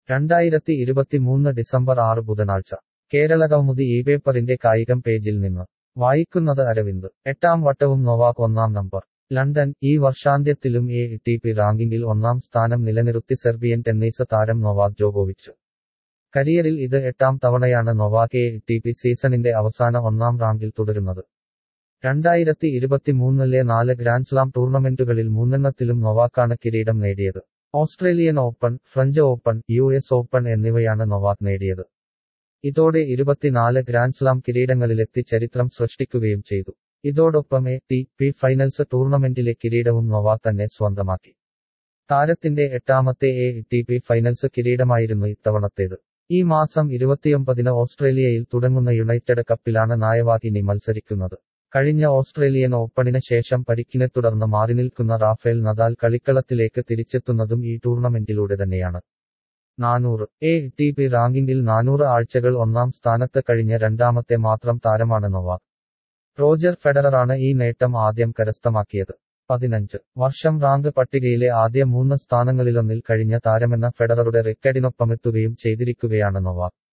രണ്ടായിരത്തി ഇരുപത്തിമൂന്ന് ഡിസംബർ ആറ് ബുധനാഴ്ച കേരള കൗമുദി ഈ പേപ്പറിന്റെ കായികം പേജിൽ നിന്ന് വായിക്കുന്നത് അരവിന്ദ് എട്ടാം വട്ടവും നൊവാക് ഒന്നാം നമ്പർ ലണ്ടൻ ഈ വർഷാന്ത്യത്തിലും എ ടി പി റാങ്കിങ്ങിൽ ഒന്നാം സ്ഥാനം നിലനിർത്തി സെർബിയൻ ടെന്നീസ് താരം നൊവാക് ജോകോവിച്ച് കരിയറിൽ ഇത് എട്ടാം തവണയാണ് നൊവാക് എ ടി പി സീസണിന്റെ അവസാന ഒന്നാം റാങ്കിൽ തുടരുന്നത് രണ്ടായിരത്തി ഇരുപത്തിമൂന്നിലെ നാല് ഗ്രാൻഡ്സ്ലാം ടൂർണമെന്റുകളിൽ മൂന്നെണ്ണത്തിലും നൊവാക്കാണ് കിരീടം നേടിയത് Australian open French open U S open എന്നിവയാണ് നൊവാക് നേടിയത് ഇതോടെ ഇരുപത്തിനാല് ഗ്രാൻഡ്സ്ലാം കിരീടങ്ങളിലെത്തി ചരിത്രം സൃഷ്ടിക്കുകയും ചെയ്തു ഇതോടൊപ്പം എ ടി പി ഫൈനൽസ് ടൂർണമെന്റിലെ കിരീടവും നൊവാക് തന്നെ സ്വന്തമാക്കി താരത്തിന്റെ എട്ടാമത്തെ എ ടി പി ഫൈനൽസ് കിരീടമായിരുന്നു ഇത്തവണത്തേത് ഈ മാസം ഇരുപത്തിയൊമ്പതിന് ഓസ്ട്രേലിയയിൽ തുടങ്ങുന്ന യുണൈറ്റഡ് കപ്പിലാണ് നായവാക് ഇനി മത്സരിക്കുന്നത് കഴിഞ്ഞ ഓസ്ട്രേലിയൻ ഓപ്പണിന് ശേഷം പരിക്കിനെ തുടർന്ന് മാറിനിൽക്കുന്ന റാഫേൽ നദാൽ കളിക്കളത്തിലേക്ക് തിരിച്ചെത്തുന്നതും ഈ ടൂർണമെന്റിലൂടെ തന്നെയാണ് നാനൂറ് എ ടി പി റാങ്കിങ്ങിൽ നാനൂറ് ആഴ്ചകൾ ഒന്നാം സ്ഥാനത്ത് കഴിഞ്ഞ രണ്ടാമത്തെ മാത്രം താരമാണ് നൊവാക് റോജർ ഫെഡററാണ് ഈ നേട്ടം ആദ്യം കരസ്ഥമാക്കിയത് പതിനഞ്ച് വർഷം റാങ്ക് പട്ടികയിലെ ആദ്യ മൂന്ന് സ്ഥാനങ്ങളിലൊന്നിൽ കഴിഞ്ഞ താരമെന്ന ഫെഡററുടെ റെക്കഡിനൊപ്പമെത്തുകയും ചെയ്തിരിക്കുകയാണ് നൊവാക്